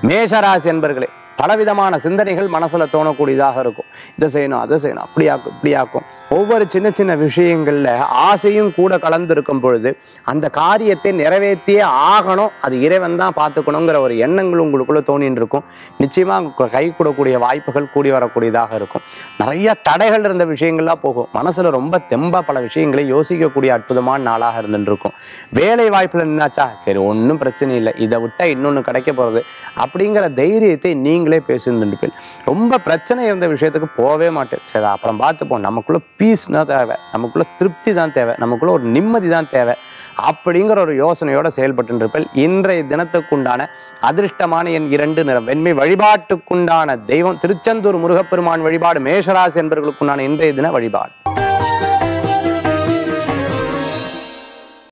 மேஷராசி என்பர்களே பலவிதமான சிந்தனைகள் மனசுல தோணக்கூடியதாக இருக்கும் இதை செய்யணும் அதை செய்யணும் அப்படியாக்கும் இப்படியாக்கும் ஒவ்வொரு சின்ன சின்ன விஷயங்கள்ல ஆசையும் கூட கலந்து இருக்கும் பொழுது அந்த காரியத்தை நிறைவேற்றியே ஆகணும் அது இறைவன் தான் பார்த்துக்கணுங்கிற ஒரு எண்ணங்கள் உங்களுக்குள்ள தோணின்னு இருக்கும் நிச்சயமா உங்களுக்கு கை கூடக்கூடிய வாய்ப்புகள் கூடி வரக்கூடியதாக இருக்கும் நிறைய தடைகள் இருந்த விஷயங்கள்லாம் போகும் மனசுல ரொம்ப தெம்பா பல விஷயங்களை யோசிக்கக்கூடிய அற்புதமான நாளாக இருந்துட்டு இருக்கும் வேலை வாய்ப்புல நின்னாச்சா சரி ஒன்றும் பிரச்சனை இல்லை இதை விட்டா இன்னொன்று கிடைக்க போறது அப்படிங்கிற தைரியத்தை நீங்களே பேசியிருந்துருப்பீங்க ரொம்ப பிரச்சனை இருந்த விஷயத்துக்கு போகவே மாட்டேன் சரி அப்புறம் பார்த்துப்போம் நமக்குள்ள பீஸ் தான் தேவை நமக்குள்ள திருப்தி தான் தேவை நமக்குள்ள ஒரு நிம்மதி தான் தேவை அப்படிங்கிற ஒரு யோசனையோட செயல்பட்டு இருப்பேன் இன்றைய தினத்துக்குண்டான அதிர்ஷ்டமான என் இரண்டு நிறம் வெண்மை வழிபாட்டுக்குண்டான தெய்வம் திருச்செந்தூர் முருகப்பெருமான் வழிபாடு மேஷராசி என்பவர்களுக்குண்டான இன்றைய தின வழிபாடு